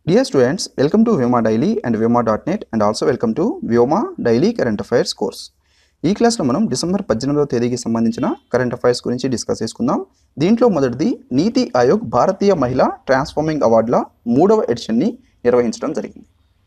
Dear students, welcome to Vyoma Daily and Vyoma.net and also welcome to Vyoma Daily Current Affairs course. ఈ క్లాస్లో మనం December పద్దెనిమిదవ తేదీకి సంబంధించిన కరెంట్ అఫైర్స్ గురించి డిస్కస్ చేసుకుందాం దీంట్లో మొదటిది నీతి ఆయోగ్ భారతీయ మహిళా ట్రాన్స్ఫార్మింగ్ అవార్డుల మూడవ ఎడిషన్ని నిర్వహించడం జరిగింది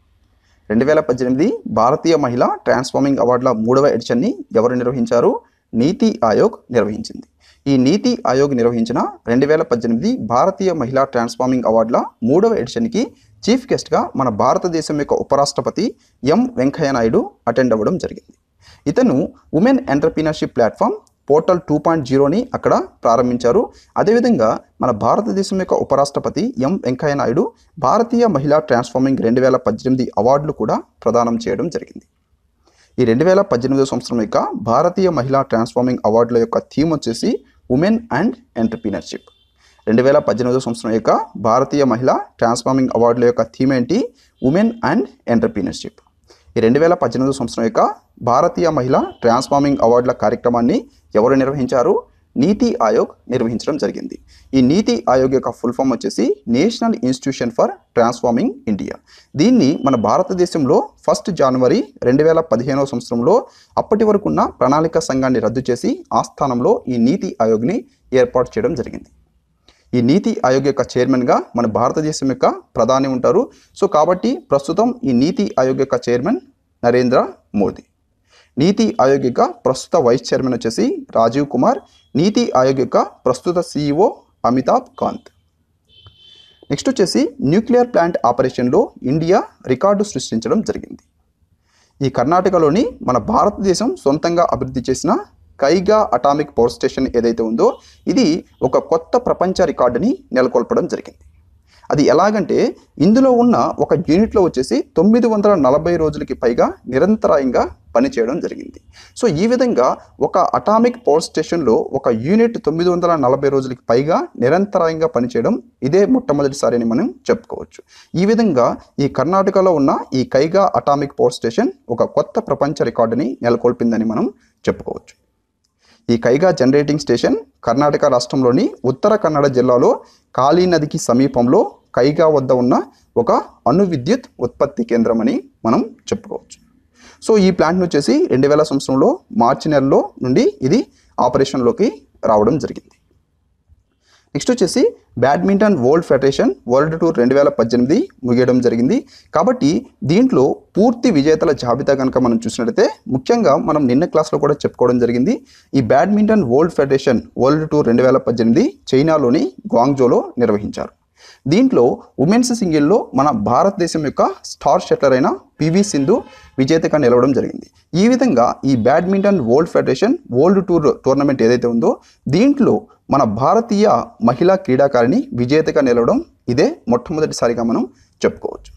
రెండు వేల పద్దెనిమిది భారతీయ మహిళా ట్రాన్స్ఫార్మింగ్ అవార్డుల మూడవ ఎడిషన్ని ఎవరు నిర్వహించారు నీతి ఆయోగ్ నిర్వహించింది ఈ నీతి ఆయోగ్ నిర్వహించిన రెండు వేల పద్దెనిమిది భారతీయ మహిళా ట్రాన్స్ఫార్మింగ్ అవార్డుల మూడవ ఎడిషన్కి చీఫ్ గెస్ట్గా మన భారతదేశం యొక్క ఉపరాష్ట్రపతి ఎం వెంకయ్య నాయుడు అటెండ్ అవ్వడం జరిగింది ఇతను women entrepreneurship platform portal two point జీరోని అక్కడ ప్రారంభించారు అదేవిధంగా మన భారతదేశం యొక్క ఉపరాష్ట్రపతి ఎం వెంకయ్య నాయుడు భారతీయ మహిళా ట్రాన్స్ఫార్మింగ్ రెండు వేల పద్దెనిమిది అవార్డులు కూడా ప్రదానం చేయడం జరిగింది ఈ రెండు వేల పద్దెనిమిదో సంవత్సరం యొక్క భారతీయ మహిళా ట్రాన్స్ఫార్మింగ్ అవార్డుల యొక్క థీమ్ వచ్చేసి ఉమెన్ అండ్ ఎంటర్ప్రీనర్షిప్ రెండు వేల పద్దెనిమిదో సంవత్సరం యొక్క భారతీయ మహిళా ట్రాన్స్ఫార్మింగ్ అవార్డుల యొక్క థీమ్ ఏంటి ఉమెన్ అండ్ ఎంటర్ప్రీనర్షిప్ ఈ రెండు వేల పద్దెనిమిదో సంవత్సరం యొక్క భారతీయ మహిళా ట్రాన్స్ఫార్మింగ్ అవార్డుల కార్యక్రమాన్ని ఎవరు నిర్వహించారు నీతి ఆయోగ్ నిర్వహించడం జరిగింది ఈ నీతి ఆయోగ్ యొక్క ఫుల్ ఫామ్ వచ్చేసి national institution for transforming India దీన్ని మన భారతదేశంలో ఫస్ట్ జనవరి రెండు వేల పదిహేనవ సంవత్సరంలో అప్పటి వరకు ఉన్న ప్రణాళిక సంఘాన్ని రద్దు చేసి ఆ స్థానంలో ఈ నీతి ఆయోగ్ని ఏర్పాటు చేయడం జరిగింది ఈ నీతి ఆయోగ్ యొక్క చైర్మన్గా మన భారతదేశం యొక్క ప్రధాని ఉంటారు సో కాబట్టి ప్రస్తుతం ఈ నీతి ఆయోగ్ యొక్క చైర్మన్ నరేంద్ర మోదీ నీతి ఆయోగ్ యొక్క ప్రస్తుత వైస్ చైర్మన్ వచ్చేసి రాజీవ్ కుమార్ నీతి ఆయోగ్ యొక్క ప్రస్తుత సీఈఓ అమితాబ్ కాంత్ నెక్స్ట్ వచ్చేసి న్యూక్లియర్ ప్లాంట్ ఆపరేషన్లో ఇండియా రికార్డు సృష్టించడం జరిగింది ఈ కర్ణాటకలోని మన భారతదేశం సొంతంగా అభివృద్ధి చేసిన కైగా అటామిక్ పవర్ స్టేషన్ ఏదైతే ఉందో ఇది ఒక కొత్త ప్రపంచ రికార్డుని నెలకొల్పడం జరిగింది అది ఎలాగంటే ఇందులో ఉన్న ఒక యూనిట్లో వచ్చేసి తొమ్మిది వందల నలభై రోజులకి పైగా నిరంతరాయంగా పనిచేయడం జరిగింది సో ఈ విధంగా ఒక అటామిక్ పవర్ స్టేషన్లో ఒక యూనిట్ తొమ్మిది వందల నలభై రోజులకి పైగా నిరంతరాయంగా పనిచేయడం ఇదే మొట్టమొదటిసారి అని మనం చెప్పుకోవచ్చు ఈ విధంగా ఈ కర్ణాటకలో ఉన్న ఈ కైగా అటామిక్ పవర్ స్టేషన్ ఒక కొత్త ప్రపంచ రికార్డుని నెలకొల్పిందని మనం చెప్పుకోవచ్చు ఈ కైగా జనరేటింగ్ స్టేషన్ కర్ణాటక రాష్ట్రంలోని ఉత్తర కన్నడ జిల్లాలో కాళీ నదికి సమీపంలో కైగా వద్ద ఉన్న ఒక అణు విద్యుత్ ఉత్పత్తి కేంద్రం అని మనం చెప్పుకోవచ్చు సో ఈ ప్లాంట్ను వచ్చేసి రెండు వేల సంవత్సరంలో మార్చి నెలలో నుండి ఇది ఆపరేషన్లోకి రావడం జరిగింది నెక్స్ట్ వచ్చేసి badminton world federation world tour రెండు వేల పద్దెనిమిది ముగియడం జరిగింది కాబట్టి దీంట్లో పూర్తి విజేతల జాబితా కనుక మనం చూసినట్లయితే ముఖ్యంగా మనం నిన్న క్లాస్లో కూడా చెప్పుకోవడం జరిగింది ఈ badminton world federation world tour రెండు వేల పద్దెనిమిది చైనాలోని గ్వాంగ్జోలో నిర్వహించారు దీంట్లో ఉమెన్స్ సింగిల్లో మన భారతదేశం యొక్క స్టార్ షట్లర్ అయిన పివి సింధు విజేతగా నిలవడం జరిగింది ఈ విధంగా ఈ badminton world federation world tour tournament ఏదైతే ఉందో దీంట్లో మన భారతీయ మహిళా క్రీడాకారిణి విజేతగా నిలవడం ఇదే మొట్టమొదటిసారిగా మనం చెప్పుకోవచ్చు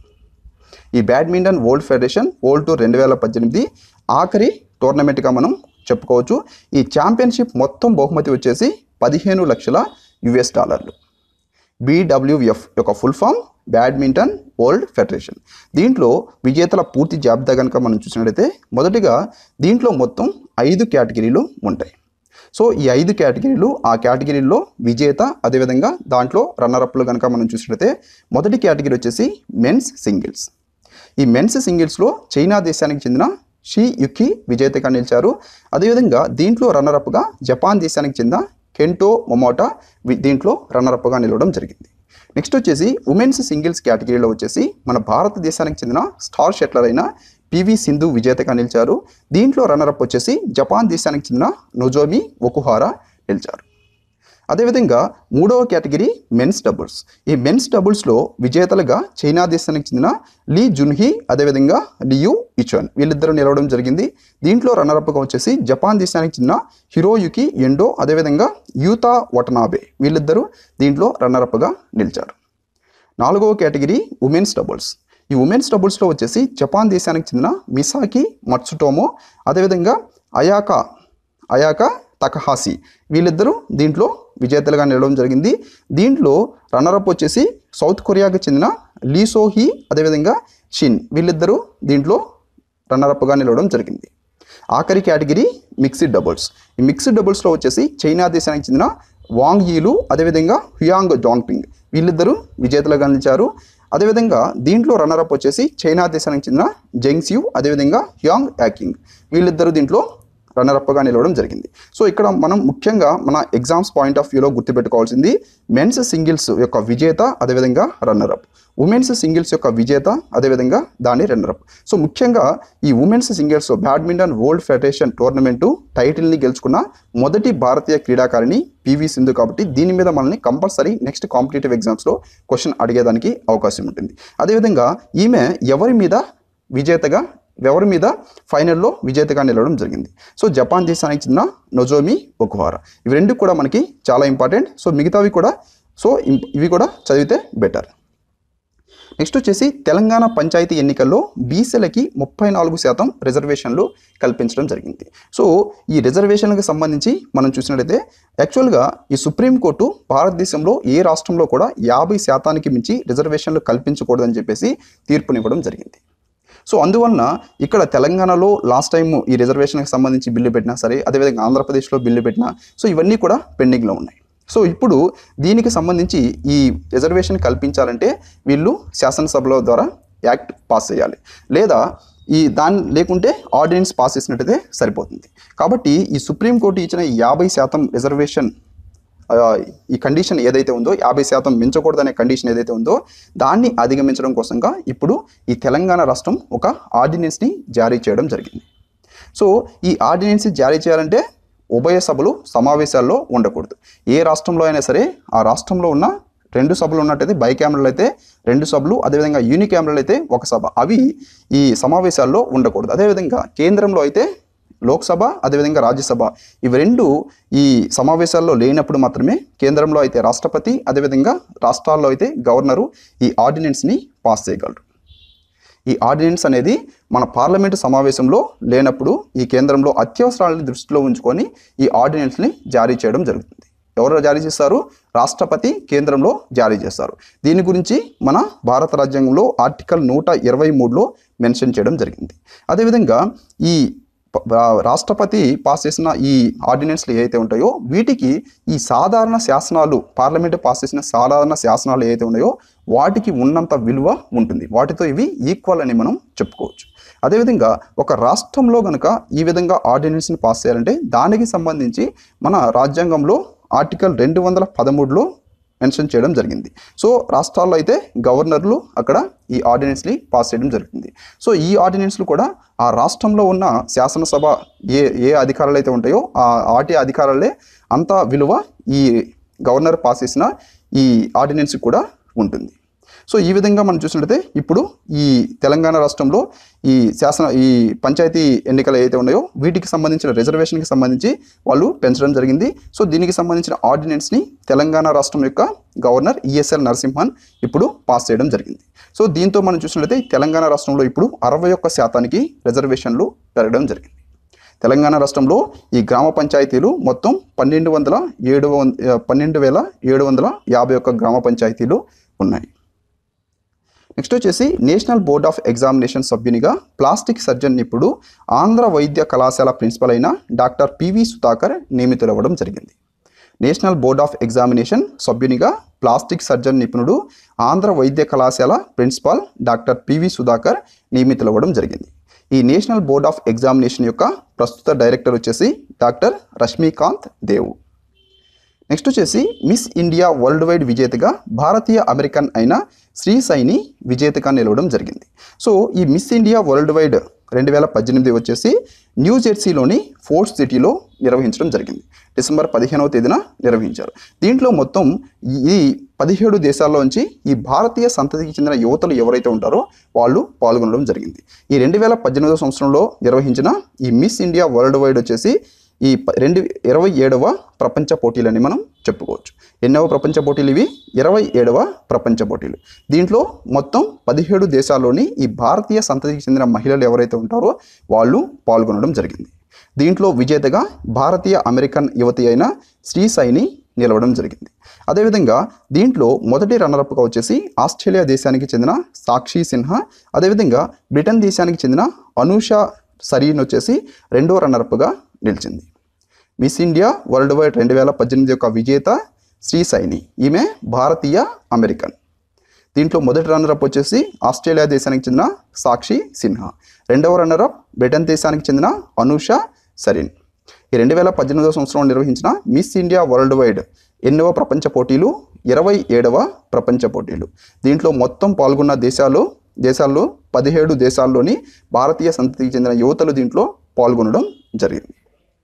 ఈ badminton world federation world tour రెండు వేల పద్దెనిమిది ఆఖరి టోర్నమెంట్గా మనం చెప్పుకోవచ్చు ఈ ఛాంపియన్షిప్ మొత్తం బహుమతి వచ్చేసి పదిహేను లక్షల యుఎస్ డాలర్లు బీడబ్ల్యూఎఫ్ యొక్క full form badminton world federation దీంట్లో విజేతల పూర్తి జాబితా కనుక మనం చూసినట్లయితే మొదటిగా దీంట్లో మొత్తం ఐదు కేటగిరీలు ఉంటాయి సో ఈ ఐదు కేటగిరీలు ఆ కేటగిరీల్లో విజేత అదేవిధంగా దాంట్లో రన్నరప్లు కనుక మనం చూసినట్లయితే మొదటి కేటగిరీ వచ్చేసి మెన్స్ సింగిల్స్ ఈ మెన్స్ సింగిల్స్లో చైనా దేశానికి చెందిన షీ యుకి విజేతగా నిలిచారు అదేవిధంగా దీంట్లో రన్నరప్గా జపాన్ దేశానికి చెందిన కెంటో మొమోటా వి- దీంట్లో రన్నరప్గా నిలవడం జరిగింది నెక్స్ట్ వచ్చేసి ఉమెన్స్ సింగిల్స్ కేటగిరీలో వచ్చేసి మన భారతదేశానికి చెందిన స్టార్ షట్లర్ అయిన పివి సింధు విజేతగా నిలిచారు దీంట్లో రన్నరప్ వచ్చేసి జపాన్ దేశానికి చెందిన నొజోమి ఒకుహారా నిలిచారు అదేవిధంగా మూడవ కేటగిరీ మెన్స్ డబుల్స్ ఈ మెన్స్ డబుల్స్లో విజేతలుగా చైనా దేశానికి చెందిన లీ జున్హీ అదేవిధంగా లియు ఇచోన్ వీళ్ళిద్దరూ నిలవడం జరిగింది దీంట్లో రన్నరప్గా వచ్చేసి జపాన్ దేశానికి చెందిన హిరోయుకి ఎండో అదేవిధంగా యూతా వటనాబే వీళ్ళిద్దరూ దీంట్లో రన్నరప్గా నిలిచారు నాలుగవ కేటగిరీ ఉమెన్స్ డబుల్స్ ఈ ఉమెన్స్ డబుల్స్లో వచ్చేసి జపాన్ దేశానికి చెందిన మిసాకి మట్సుటోమో అదేవిధంగా అయాకా అయాకా తకహాసి వీళ్ళిద్దరూ దీంట్లో విజేతలుగా నిలవడం జరిగింది దీంట్లో రన్నరప్ వచ్చేసి సౌత్ కొరియాకి చెందిన లీసోహీ అదేవిధంగా షిన్ వీళ్ళిద్దరూ దీంట్లో రన్నరప్గా నిలవడం జరిగింది ఆఖరి కేటగిరీ మిక్స్డ్ డబుల్స్ ఈ మిక్స్డ్ డబుల్స్లో వచ్చేసి చైనా దేశానికి చెందిన వాంగ్ యీలు అదేవిధంగా హ్యాంగ్ జాంగ్పింగ్ వీళ్ళిద్దరూ విజేతలుగా నిలిచారు అదేవిధంగా దీంట్లో రన్నరప్ వచ్చేసి చైనా దేశానికి చెందిన జెంగ్సియు అదేవిధంగా హ్యాంగ్ యాకింగ్ వీళ్ళిద్దరూ దీంట్లో రన్నరప్గా నిలవడం జరిగింది సో ఇక్కడ మనం ముఖ్యంగా మన ఎగ్జామ్స్ పాయింట్ ఆఫ్ వ్యూలో గుర్తుపెట్టుకోవాల్సింది మెన్స్ సింగిల్స్ యొక్క విజేత అదేవిధంగా రన్నరప్ ఉమెన్స్ సింగిల్స్ యొక్క విజేత అదేవిధంగా దాని రన్నరప్ సో ముఖ్యంగా ఈ women's singles badminton world federation tournament టైటిల్ని గెలుచుకున్న మొదటి భారతీయ క్రీడాకారిణి పివి సింధు కాబట్టి దీని మీద మనల్ని కంపల్సరీ నెక్స్ట్ కాంపిటేటివ్ ఎగ్జామ్స్లో క్వశ్చన్ అడిగేదానికి అవకాశం ఉంటుంది అదేవిధంగా ఈమె ఎవరి మీద విజేతగా ఎవరి మీద ఫైనల్లో విజేతగా నిలవడం జరిగింది సో జపాన్ దేశానికి చెందిన నొజోమి ఒకుహారా ఇవి రెండు కూడా మనకి చాలా ఇంపార్టెంట్ సో మిగతావి కూడా సో ఇం- ఇవి కూడా చదివితే బెటర్ నెక్స్ట్ వచ్చేసి తెలంగాణ పంచాయతీ ఎన్నికల్లో బీసీలకి ముప్పై నాలుగు శాతం రిజర్వేషన్లు కల్పించడం జరిగింది సో ఈ రిజర్వేషన్లకు సంబంధించి మనం చూసినట్లయితే యాక్చువల్గా ఈ సుప్రీంకోర్టు భారతదేశంలో ఏ రాష్ట్రంలో కూడా యాభై శాతానికి మించి రిజర్వేషన్లు కల్పించకూడదని చెప్పేసి తీర్పునివ్వడం జరిగింది సో అందువలన ఇక్కడ తెలంగాణలో లాస్ట్ టైం ఈ రిజర్వేషన్కి సంబంధించి బిల్లు పెట్టినా సరే అదేవిధంగా ఆంధ్రప్రదేశ్లో బిల్లు పెట్టినా సో ఇవన్నీ కూడా పెండింగ్లో ఉన్నాయి సో ఇప్పుడు దీనికి సంబంధించి ఈ రిజర్వేషన్ కల్పించాలంటే వీళ్ళు శాసనసభలో ద్వారా యాక్ట్ పాస్ చేయాలి లేదా ఈ దాని లేకుంటే ఆర్డినెన్స్ పాస్ చేసినట్టయితే సరిపోతుంది కాబట్టి ఈ సుప్రీంకోర్టు ఇచ్చిన ఈ యాభై శాతం రిజర్వేషన్ ఆ, ఈ కండిషన్ ఏదైతే ఉందో యాభై శాతం మించకూడదనే కండిషన్ ఏదైతే ఉందో దాన్ని అధిగమించడం కోసంగా ఇప్పుడు ఈ తెలంగాణ రాష్ట్రం ఒక ఆర్డినెన్స్ని జారీ చేయడం జరిగింది సో ఈ ఆర్డినెన్స్ జారీ చేయాలంటే ఉభయ సభలు సమావేశాల్లో ఉండకూడదు ఏ రాష్ట్రంలో అయినా సరే ఆ రాష్ట్రంలో ఉన్న రెండు సభలు ఉన్నట్టయితే బై కెమెరాలు అయితే రెండు సభలు అదేవిధంగా యూని కెమెరాలు అయితే ఒక సభ అవి ఈ సమావేశాల్లో ఉండకూడదు అదేవిధంగా కేంద్రంలో అయితే లోక్సభ అదేవిధంగా రాజ్యసభ ఇవి రెండు ఈ సమావేశాల్లో లేనప్పుడు మాత్రమే కేంద్రంలో అయితే రాష్ట్రపతి అదేవిధంగా రాష్ట్రాల్లో అయితే గవర్నరు ఈ ఆర్డినెన్స్ని పాస్ చేయగలరు ఈ ఆర్డినెన్స్ అనేది మన పార్లమెంటు సమావేశంలో లేనప్పుడు ఈ కేంద్రంలో అత్యవసరాలను దృష్టిలో ఉంచుకొని ఈ ఆర్డినెన్స్ని జారీ చేయడం జరుగుతుంది ఎవరు జారీ చేస్తారు రాష్ట్రపతి కేంద్రంలో జారీ చేస్తారు దీని గురించి మన భారత రాజ్యాంగంలో ఆర్టికల్ నూట ఇరవై మూడులో మెన్షన్ చేయడం జరిగింది అదేవిధంగా ఈ ప- రా- రాష్ట్రపతి పాస్ చేసిన ఈ ఆర్డినెన్స్లు ఏవైతే ఉంటాయో వీటికి ఈ సాధారణ శాసనాలు పార్లమెంటు పాస్ చేసిన సాధారణ శాసనాలు ఏవైతే ఉన్నాయో వాటికి ఉన్నంత విలువ ఉంటుంది వాటితో ఇవి ఈక్వల్ అని మనం చెప్పుకోవచ్చు అదేవిధంగా ఒక రాష్ట్రంలో కనుక ఈ విధంగా ఆర్డినెన్స్ని పాస్ చేయాలంటే దానికి సంబంధించి మన రాజ్యాంగంలో ఆర్టికల్ రెండు వందల పదమూడులో మెన్షన్ చేయడం జరిగింది సో రాష్ట్రాల్లో అయితే గవర్నర్లు అక్కడ ఈ ఆర్డినెన్స్ని పాస్ చేయడం జరుగుతుంది సో ఈ ఆర్డినెన్స్లు కూడా ఆ రాష్ట్రంలో ఉన్న శాసనసభ ఏ ఏ అధికారాలు అయితే ఉంటాయో ఆ ఆటి అధికారాలే అంత విలువ ఈ గవర్నర్ పాస్ చేసిన ఈ ఆర్డినెన్స్ కూడా ఉంటుంది సో ఈ విధంగా మనం చూసినట్లయితే ఇప్పుడు ఈ తెలంగాణ రాష్ట్రంలో ఈ శాసన ఈ పంచాయతీ ఎన్నికలు ఏవైతే ఉన్నాయో వీటికి సంబంధించిన రిజర్వేషన్కి సంబంధించి వాళ్ళు పెంచడం జరిగింది సో దీనికి సంబంధించిన ఆర్డినెన్స్ని తెలంగాణ రాష్ట్రం యొక్క గవర్నర్ ఈఎస్ఎల్ నరసింహన్ ఇప్పుడు పాస్ చేయడం జరిగింది సో దీంతో మనం చూసినట్లయితే ఈ తెలంగాణ రాష్ట్రంలో ఇప్పుడు అరవై ఒక్క శాతానికి రిజర్వేషన్లు పెరగడం జరిగింది తెలంగాణ రాష్ట్రంలో ఈ గ్రామ పంచాయతీలు మొత్తం పన్నెండు వందల ఏడు వంద పన్నెండు వేల ఏడు వందల యాభై ఒక్క గ్రామ పంచాయతీలు ఉన్నాయి నెక్స్ట్ వచ్చేసి నేషనల్ బోర్డ్ ఆఫ్ ఎగ్జామినేషన్ సభ్యునిగా ప్లాస్టిక్ సర్జన్ ఇప్పుడు ఆంధ్ర వైద్య కళాశాల ప్రిన్సిపల్ అయిన డాక్టర్ పివి సుధాకర్ నియమితులవ్వడం జరిగింది నేషనల్ బోర్డ్ ఆఫ్ ఎగ్జామినేషన్ సభ్యునిగా ప్లాస్టిక్ సర్జన్ నిపుణుడు ఆంధ్ర వైద్య కళాశాల ప్రిన్సిపాల్ డాక్టర్ పివి సుధాకర్ నియమితులవ్వడం జరిగింది ఈ నేషనల్ బోర్డ్ ఆఫ్ ఎగ్జామినేషన్ యొక్క ప్రస్తుత డైరెక్టర్ వచ్చేసి డాక్టర్ రష్మీకాంత్ దేవ్ నెక్స్ట్ వచ్చేసి మిస్ ఇండియా వరల్డ్ వైడ్ విజేతగా భారతీయ అమెరికన్ అయిన శ్రీ సైని విజేతగా నిలవడం జరిగింది సో ఈ మిస్ ఇండియా వరల్డ్ వైడ్ రెండు వేల పద్దెనిమిది వచ్చేసి న్యూ జెర్సీలోని ఫోర్ట్ సిటీలో నిర్వహించడం జరిగింది డిసెంబర్ పదిహేనవ తేదీన నిర్వహించారు దీంట్లో మొత్తం ఈ పదిహేడు దేశాల్లోంచి ఈ భారతీయ సంతతికి చెందిన యువతలు ఎవరైతే ఉంటారో వాళ్ళు పాల్గొనడం జరిగింది ఈ రెండు వేల పద్దెనిమిదవ సంవత్సరంలో నిర్వహించిన ఈ మిస్ ఇండియా వరల్డ్ వైడ్ వచ్చేసి ఈ ప- రెండు ఇరవై ఏడవ ప్రపంచ పోటీలని మనం చెప్పుకోవచ్చు ఎన్నవ ప్రపంచ పోటీలు ఇవి ఇరవై ఏడవ ప్రపంచ పోటీలు దీంట్లో మొత్తం పదిహేడు దేశాల్లోని ఈ భారతీయ సంతతికి చెందిన మహిళలు ఎవరైతే ఉంటారో వాళ్ళు పాల్గొనడం జరిగింది దీంట్లో విజేతగా భారతీయ అమెరికన్ యువతి అయిన శ్రీ సైని నిలవడం జరిగింది అదేవిధంగా దీంట్లో మొదటి రన్నరప్గా వచ్చేసి ఆస్ట్రేలియా దేశానికి చెందిన సాక్షి సిన్హా అదేవిధంగా బ్రిటన్ దేశానికి చెందిన అనూష సరీన్ వచ్చేసి రెండో రన్నరప్గా నిలిచింది మిస్ ఇండియా వరల్డ్ వైడ్ రెండు వేల పద్దెనిమిది యొక్క విజేత శ్రీ సైని ఈమె భారతీయ అమెరికన్ దీంట్లో మొదటి రన్నరప్ వచ్చేసి ఆస్ట్రేలియా దేశానికి చెందిన సాక్షి సిన్హా రెండవ రన్నరప్ బ్రిటన్ దేశానికి చెందిన అనూష సరిన్ ఈ రెండు వేల పద్దెనిమిదవ సంవత్సరంలో నిర్వహించిన మిస్ ఇండియా వరల్డ్ వైడ్ ఎన్నవ ప్రపంచ పోటీలు ఇరవై ఏడవ ప్రపంచ పోటీలు దీంట్లో మొత్తం పాల్గొన్న దేశాలు దేశాల్లో పదిహేడు దేశాల్లోని భారతీయ సంతతికి చెందిన యువతలు దీంట్లో పాల్గొనడం జరిగింది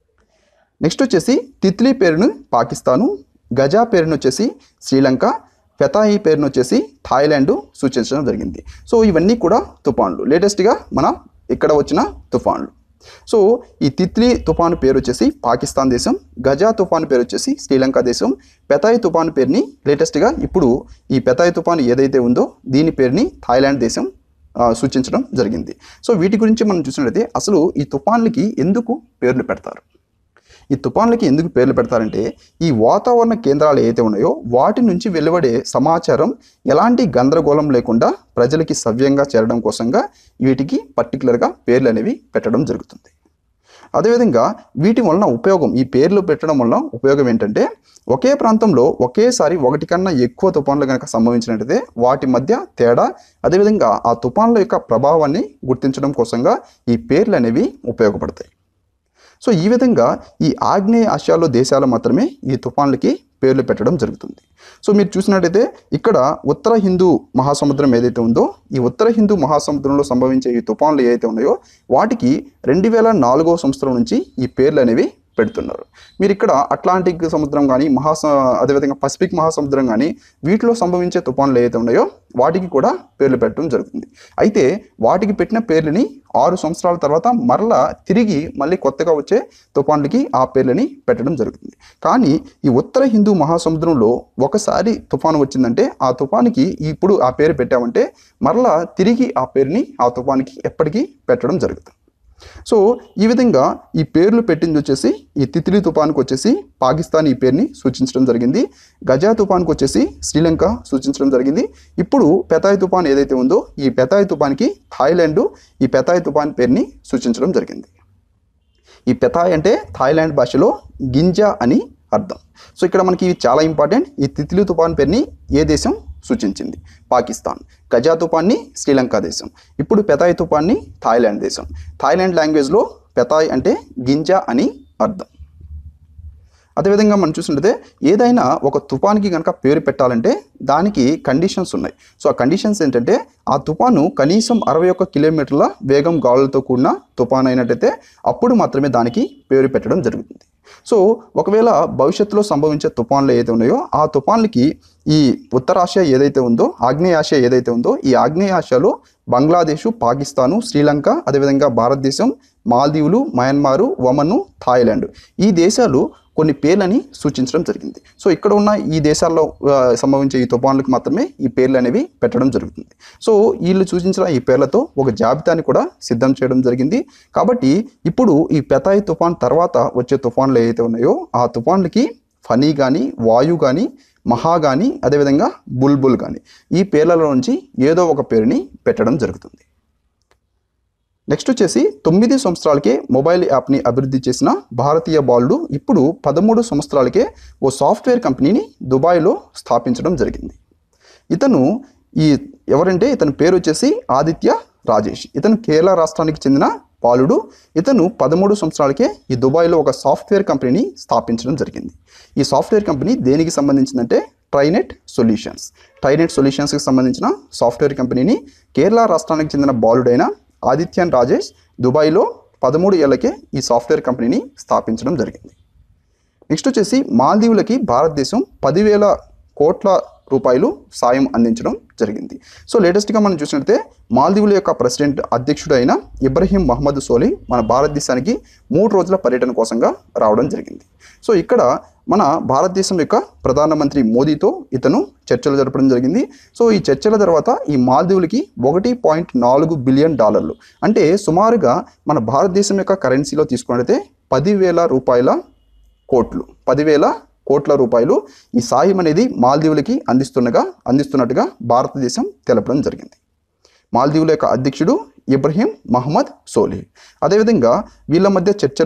నెక్స్ట్ వచ్చేసి తిత్లీ పేరును పాకిస్తాను గజా పేరును వచ్చేసి శ్రీలంక ఫెతాయి పేరును వచ్చేసి థాయిలాండ్ సూచించడం జరిగింది సో ఇవన్నీ కూడా తుఫాన్లు లేటెస్ట్గా మన ఇక్కడ వచ్చిన తుఫాన్లు సో ఈ తిత్లీ తుఫాను పేరు వచ్చేసి పాకిస్తాన్ దేశం గజా తుఫాను పేరు వచ్చేసి శ్రీలంక దేశం పెతాయి తుఫాను పేరుని లేటెస్ట్గా ఇప్పుడు ఈ పెతాయి తుఫాను ఏదైతే ఉందో దీని పేరుని థాయిలాండ్ దేశం ఆ, సూచించడం జరిగింది సో వీటి గురించి మనం చూసినట్లయితే అసలు ఈ తుఫాన్లకి ఎందుకు పేర్లు పెడతారు ఈ తుఫాన్లకి ఎందుకు పేర్లు పెడతారంటే ఈ వాతావరణ కేంద్రాలు ఏవైతే ఉన్నాయో వాటి నుంచి వెలువడే సమాచారం ఎలాంటి గందరగోళం లేకుండా ప్రజలకి సవ్యంగా చేరడం కోసంగా వీటికి పర్టికులర్గా పేర్లు అనేవి పెట్టడం జరుగుతుంది అదేవిధంగా వీటి వలన ఉపయోగం ఈ పేర్లు పెట్టడం వలన ఉపయోగం ఏంటంటే ఒకే ప్రాంతంలో ఒకేసారి ఒకటి కన్నా ఎక్కువ తుఫాన్లు కనుక సంభవించినట్లయితే వాటి మధ్య తేడా అదేవిధంగా ఆ తుఫాన్ల యొక్క ప్రభావాన్ని గుర్తించడం కోసంగా ఈ పేర్లు అనేవి ఉపయోగపడతాయి సో ఈ విధంగా ఈ ఆగ్నేయ ఆసియాలో దేశాలు మాత్రమే ఈ తుఫాన్లకి పేర్లు పెట్టడం జరుగుతుంది సో మీరు చూసినట్టయితే ఇక్కడ ఉత్తర హిందూ మహాసముద్రం ఏదైతే ఉందో ఈ ఉత్తర హిందూ మహాసముద్రంలో సంభవించే ఈ తుఫాన్లు ఏవైతే ఉన్నాయో వాటికి రెండు వేల నాలుగో సంవత్సరం నుంచి ఈ పేర్లు అనేవి పెడుతున్నారు మీరు ఇక్కడ అట్లాంటిక్ సముద్రం కానీ మహాస అదేవిధంగా పసిఫిక్ మహాసముద్రం కానీ వీటిలో సంభవించే తుఫాన్లు ఏవైతే ఉన్నాయో వాటికి కూడా పేర్లు పెట్టడం జరుగుతుంది అయితే వాటికి పెట్టిన పేర్లని ఆరు సంవత్సరాల తర్వాత మరలా తిరిగి మళ్ళీ కొత్తగా వచ్చే తుఫాన్లకి ఆ పేర్లని పెట్టడం జరుగుతుంది కానీ ఈ ఉత్తర హిందూ మహాసముద్రంలో ఒకసారి తుఫాను వచ్చిందంటే ఆ తుఫానికి ఇప్పుడు ఆ పేరు పెట్టామంటే మరలా తిరిగి ఆ పేరుని ఆ తుఫానికి ఎప్పటికీ పెట్టడం జరుగుతుంది సో ఈ విధంగా ఈ పేర్లు పెట్టింది వచ్చేసి ఈ తిత్లీ తుఫాన్కి వచ్చేసి పాకిస్తాన్ ఈ పేరుని సూచించడం జరిగింది గజా తుఫాన్కి వచ్చేసి శ్రీలంక సూచించడం జరిగింది ఇప్పుడు పెతాయ్ తుఫాన్ ఏదైతే ఉందో ఈ పెతాయ్ తుఫాన్కి థాయిలాండ్ ఈ పెతాయ్ తుఫాన్ పేరుని సూచించడం జరిగింది ఈ పెతాయ్ అంటే థాయిలాండ్ భాషలో గింజ అని అర్థం సో ఇక్కడ మనకి ఇది చాలా ఇంపార్టెంట్ ఈ తిత్లీ తుఫాన్ పేరుని ఏ దేశం సూచించింది పాకిస్తాన్ గజా తుఫాన్ని శ్రీలంక దేశం ఇప్పుడు పెతాయ్ తుఫాన్ని థాయిలాండ్ దేశం థాయిలాండ్ లాంగ్వేజ్లో పెతాయ్ అంటే గింజ అని అర్థం అదేవిధంగా మనం చూసినట్లయితే ఏదైనా ఒక తుఫాన్కి కనుక పేరు పెట్టాలంటే దానికి కండిషన్స్ ఉన్నాయి సో ఆ కండిషన్స్ ఏంటంటే ఆ తుఫాను కనీసం అరవై ఒక్క కిలోమీటర్ల వేగం గాలులతో కూడిన తుఫాన్ అయినట్టయితే అప్పుడు మాత్రమే దానికి పేరు పెట్టడం జరుగుతుంది సో ఒకవేళ భవిష్యత్తులో సంభవించే తుఫాన్లు ఏదైతే ఉన్నాయో ఆ తుఫాన్లకి ఈ ఉత్తరాసియా ఏదైతే ఉందో ఆగ్నేయాసియా ఏదైతే ఉందో ఈ ఆగ్నేయాసియాలో బంగ్లాదేశ్ పాకిస్తాను శ్రీలంక అదేవిధంగా భారతదేశం మాల్దీవులు మయన్మారు ఒమను థాయిలాండ్ ఈ దేశాలు కొన్ని పేర్లని సూచించడం జరిగింది సో ఇక్కడ ఉన్న ఈ దేశాల్లో ఆ, సంభవించే ఈ తుఫాన్లకు మాత్రమే ఈ పేర్లు అనేవి పెట్టడం జరుగుతుంది సో వీళ్ళు సూచించిన ఈ పేర్లతో ఒక జాబితాని కూడా సిద్ధం చేయడం జరిగింది కాబట్టి ఇప్పుడు ఈ పెతాయి తుఫాన్ తర్వాత వచ్చే తుఫాన్లు ఏవైతే ఉన్నాయో ఆ తుఫాన్లకి ఫనీ కానీ వాయు కానీ మహా కానీ అదేవిధంగా బుల్బుల్ కానీ ఈ పేర్లలో నుంచి ఏదో ఒక పేరుని పెట్టడం జరుగుతుంది నెక్స్ట్ వచ్చేసి తొమ్మిది సంవత్సరాలకే మొబైల్ యాప్ని అభివృద్ధి చేసిన భారతీయ బాలుడు ఇప్పుడు పదమూడు సంవత్సరాలకే ఓ సాఫ్ట్వేర్ కంపెనీని దుబాయ్లో స్థాపించడం జరిగింది ఇతను ఈ ఎవరంటే ఇతని పేరు వచ్చేసి ఆదిత్య రాజేష్ ఇతను కేరళ రాష్ట్రానికి చెందిన బాలుడు ఇతను పదమూడు సంవత్సరాలకే ఈ దుబాయ్లో ఒక సాఫ్ట్వేర్ కంపెనీని స్థాపించడం జరిగింది ఈ సాఫ్ట్వేర్ కంపెనీ దేనికి సంబంధించిందంటే ట్రైనెట్ సొల్యూషన్స్ ట్రైనెట్ సొల్యూషన్స్కి సంబంధించిన సాఫ్ట్వేర్ కంపెనీని కేరళ రాష్ట్రానికి చెందిన బాలుడైన ఆదిత్యన్ రాజేష్ దుబాయ్లో పదమూడు ఏళ్లకే ఈ సాఫ్ట్వేర్ కంపెనీని స్థాపించడం జరిగింది నెక్స్ట్ వచ్చేసి మాల్దీవులకి భారతదేశం పదివేల కోట్ల రూపాయలు సాయం అందించడం జరిగింది సో లేటెస్ట్గా మనం చూసినట్లయితే మాల్దీవుల యొక్క ప్రెసిడెంట్ అధ్యక్షుడు అయిన ఇబ్రహీం మహమ్మద్ సోలి మన భారతదేశానికి మూడు రోజుల పర్యటన కోసంగా రావడం జరిగింది సో ఇక్కడ మన భారతదేశం యొక్క ప్రధానమంత్రి మోదీతో ఇతను చర్చలు జరపడం జరిగింది సో ఈ చర్చల తర్వాత ఈ మాల్దీవులకి ఒకటి పాయింట్ నాలుగు బిలియన్ డాలర్లు అంటే సుమారుగా మన భారతదేశం యొక్క కరెన్సీలో తీసుకున్నట్లయితే పదివేల రూపాయల కోట్లు పదివేల కోట్ల రూపాయలు ఈ సాయం అనేది మాల్దీవులకి అందిస్తుండగా అందిస్తున్నట్టుగా భారతదేశం తెలపడం జరిగింది మాల్దీవుల యొక్క అధ్యక్షుడు ఇబ్రహీం మహమ్మద్ సోలి అదేవిధంగా వీళ్ళ మధ్య చర్చల్లో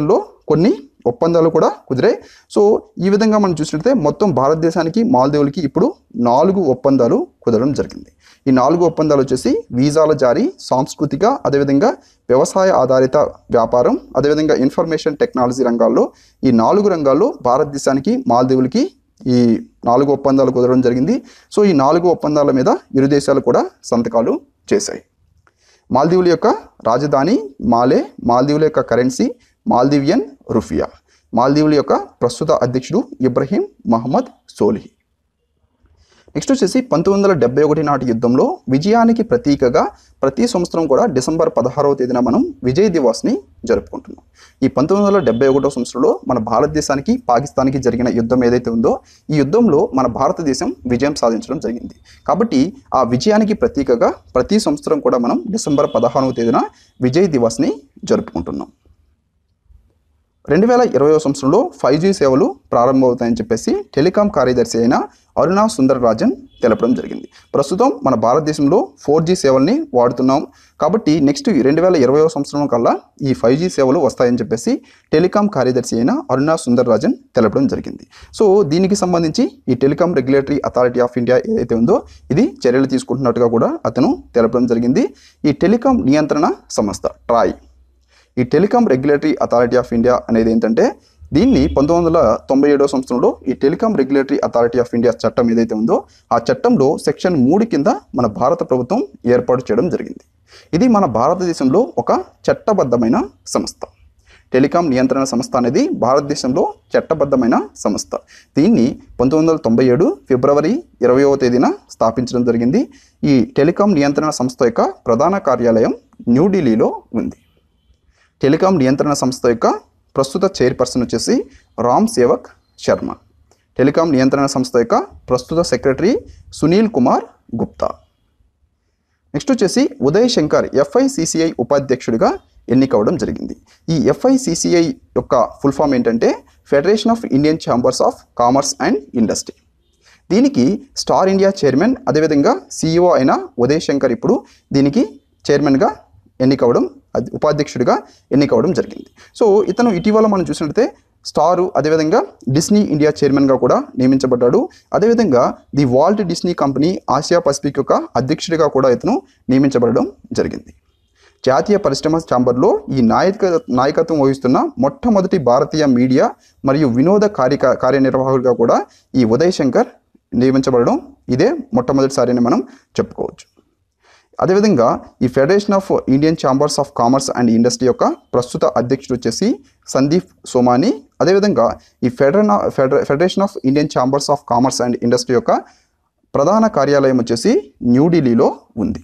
కొన్ని ఒప్పందాలు కూడా కుదిరాయి సో ఈ విధంగా మనం చూసినట్లయితే మొత్తం భారతదేశానికి మాల్దీవులకి ఇప్పుడు నాలుగు ఒప్పందాలు కుదరడం జరిగింది ఈ నాలుగు ఒప్పందాలు వచ్చేసి వీసాల జారీ సాంస్కృతిక అదేవిధంగా వ్యవసాయ ఆధారిత వ్యాపారం అదేవిధంగా ఇన్ఫర్మేషన్ టెక్నాలజీ రంగాల్లో ఈ నాలుగు రంగాల్లో భారతదేశానికి మాల్దీవులకి ఈ నాలుగు ఒప్పందాలు కుదరడం జరిగింది సో ఈ నాలుగు ఒప్పందాల మీద ఇరు దేశాలు కూడా సంతకాలు చేశాయి మాల్దీవుల యొక్క రాజధాని మాలే మాల్దీవుల యొక్క కరెన్సీ మాల్దీవియన్ రుఫియా మాల్దీవుల యొక్క ప్రస్తుత అధ్యక్షుడు ఇబ్రహీం మహమ్మద్ సోలిహి నెక్స్ట్ వచ్చేసి పంతొమ్మిది వందల డెబ్బై ఒకటి నాటి యుద్ధంలో విజయానికి ప్రతీకగా ప్రతి సంవత్సరం కూడా డిసెంబర్ పదహారవ తేదీన మనం విజయ్ దివాస్ని జరుపుకుంటున్నాం ఈ పంతొమ్మిది వందల డెబ్బై ఒకటో సంవత్సరంలో మన భారతదేశానికి పాకిస్తాన్కి జరిగిన యుద్ధం ఏదైతే ఉందో ఈ యుద్ధంలో మన భారతదేశం విజయం సాధించడం జరిగింది కాబట్టి ఆ విజయానికి ప్రతీకగా ప్రతి సంవత్సరం కూడా మనం డిసెంబర్ పదహారవ తేదీన విజయ్ దివాస్ని జరుపుకుంటున్నాం రెండు వేల ఇరవై సంవత్సరంలో ఫైవ్ జీ సేవలు ప్రారంభమవుతాయని చెప్పేసి టెలికాం కార్యదర్శి అయిన అరుణా సుందర్ రాజన్ తెలపడం జరిగింది ప్రస్తుతం మన భారతదేశంలో ఫోర్ జీ సేవల్ని వాడుతున్నాం కాబట్టి నెక్స్ట్ రెండు వేల ఇరవై సంవత్సరం కల్లా ఈ ఫైవ్ జీ సేవలు వస్తాయని చెప్పేసి టెలికాం కార్యదర్శి అయిన అరుణా సుందర్ రాజన్ తెలపడం జరిగింది సో దీనికి సంబంధించి ఈ Telecom Regulatory Authority of India ఏదైతే ఉందో ఇది చర్యలు తీసుకుంటున్నట్టుగా కూడా అతను తెలపడం జరిగింది ఈ టెలికాం నియంత్రణ సంస్థ ట్రాయ్ ఈ Telecom Regulatory Authority of India అనేది ఏంటంటే దీన్ని పంతొమ్మిది వందల తొంభై ఏడవ సంవత్సరంలో ఈ Telecom Regulatory Authority of India చట్టం ఏదైతే ఉందో ఆ చట్టంలో సెక్షన్ మూడు కింద మన భారత ప్రభుత్వం ఏర్పాటు చేయడం జరిగింది ఇది మన భారతదేశంలో ఒక చట్టబద్ధమైన సంస్థ టెలికాం నియంత్రణ సంస్థ అనేది భారతదేశంలో చట్టబద్ధమైన సంస్థ దీన్ని పంతొమ్మిది వందల తొంభై ఏడు ఫిబ్రవరి ఇరవయవ తేదీన స్థాపించడం జరిగింది ఈ టెలికాం నియంత్రణ సంస్థ యొక్క ప్రధాన కార్యాలయం న్యూఢిల్లీలో ఉంది టెలికాం నియంత్రణ సంస్థ యొక్క ప్రస్తుత చైర్పర్సన్ వచ్చేసి రామ్ సేవక్ శర్మ టెలికాం నియంత్రణ సంస్థ యొక్క ప్రస్తుత సెక్రటరీ సునీల్ కుమార్ గుప్తా నెక్స్ట్ వచ్చేసి ఉదయ్ శంకర్ ఎఫ్ఐసిసిఐ ఉపాధ్యక్షుడిగా ఎన్నికవడం జరిగింది ఈ ఎఫ్ఐసిసిఐ యొక్క ఫుల్ ఫామ్ ఏంటంటే Federation of Indian Chambers of Commerce and Industry దీనికి స్టార్ ఇండియా చైర్మన్ అదేవిధంగా సీఈఓ అయిన ఉదయ్ శంకర్ ఇప్పుడు దీనికి చైర్మన్గా ఎన్నికవడం అది ఉపాధ్యక్షుడిగా ఎన్నికవడం జరిగింది సో ఇతను ఇటీవల మనం చూసినట్లయితే స్టారు అదేవిధంగా డిస్నీ ఇండియా చైర్మన్గా కూడా నియమించబడ్డాడు అదేవిధంగా the Walt Disney Company Asia Pacific యొక్క అధ్యక్షుడిగా కూడా ఇతను నియమించబడడం జరిగింది జాతీయ పరిశ్రమ ఛాంబర్లో ఈ నాయక నాయకత్వం వహిస్తున్న మొట్టమొదటి భారతీయ మీడియా మరియు వినోద కార్య కార్యనిర్వాహకుడిగా కూడా ఈ ఉదయ్ శంకర్ నియమించబడడం ఇదే మొట్టమొదటిసారి అని మనం చెప్పుకోవచ్చు అదేవిధంగా ఈ Federation of Indian Chambers of Commerce and Industry యొక్క ప్రస్తుత అధ్యక్షుడు వచ్చేసి సందీప్ సోమాని అదేవిధంగా ఈ ఫెడరన్ Federation of Indian Chambers of Commerce and Industry యొక్క ప్రధాన కార్యాలయం వచ్చేసి న్యూఢిల్లీలో ఉంది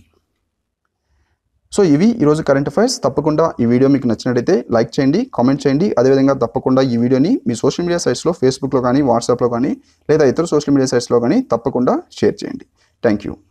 సో ఇవి ఈరోజు కరెంట్ అఫైర్స్ తప్పకుండా ఈ వీడియో మీకు నచ్చినట్టయితే లైక్ చేయండి కామెంట్ చేయండి అదేవిధంగా తప్పకుండా ఈ వీడియోని మీ సోషల్ మీడియా సైట్స్లో ఫేస్బుక్లో కానీ వాట్సాప్లో కానీ లేదా ఇతర సోషల్ మీడియా సైట్స్లో కానీ తప్పకుండా షేర్ చేయండి థ్యాంక్ యూ